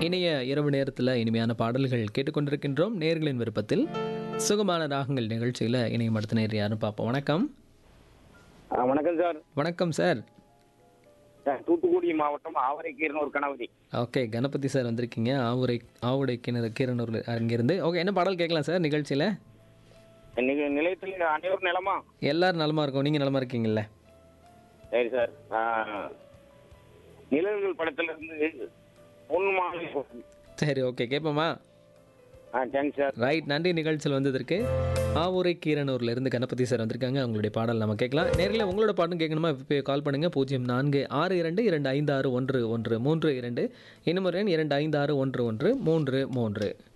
இணைய இரவு நேரத்தில் இனிமையான பாடல்கள் கேட்டுக்கொண்டிருக்கின்றோம் நேர்களின் விருப்பத்தில் சுகமான ராகங்கள் நிகழ்ச்சியில் இணையம் அடுத்த நேர் யாருன்னு பார்ப்போம் வணக்கம் ஆ, வணக்கம் சார் வணக்கம் சார் சார் தூத்துக்குடி மாவட்டம் ஆவரைக்கீரன் ஒரு கணவதி ஓகே கணபதி சார் வந்திருக்கீங்க ஆவுரை ஆவுடை கிணறு கீரனூர் அங்கிருந்து ஓகே என்ன பாடல் கேட்கலாம் சார் நிகழ்ச்சியில் இன்னைக்கு நிலையத்தில் அனைவரும் நிலமா எல்லாரும் நலமா இருக்கோம் நீங்கள் நலமா இருக்கீங்கல்ல சரி சார் ஆ, நிழல்கள் படத்துல இருந்து பொன் மாலை சரி ஓகே கேட்போமா ஆ தேங்க்ஸ் சார் ரைட் நன்றி நிகழ்ச்சியில் வந்ததற்கு ஆவூரை கீரனூர்ல இருந்து கணபதி சார் வந்திருக்காங்க அவங்களுடைய பாடல் நம்ம கேட்கலாம் நேரில் உங்களோட பாட்டும் கேட்கணுமா இப்போ கால் பண்ணுங்க பூஜ்ஜியம் நான்கு ஆறு இரண்டு இரண்டு ஐந்து ஆறு ஒன்று ஒன்று மூன்று இரண்டு இன்னும் ஒரு எண் இரண்டு ஐந்து ஆறு ஒன்று ஒன்று மூன்று மூன்று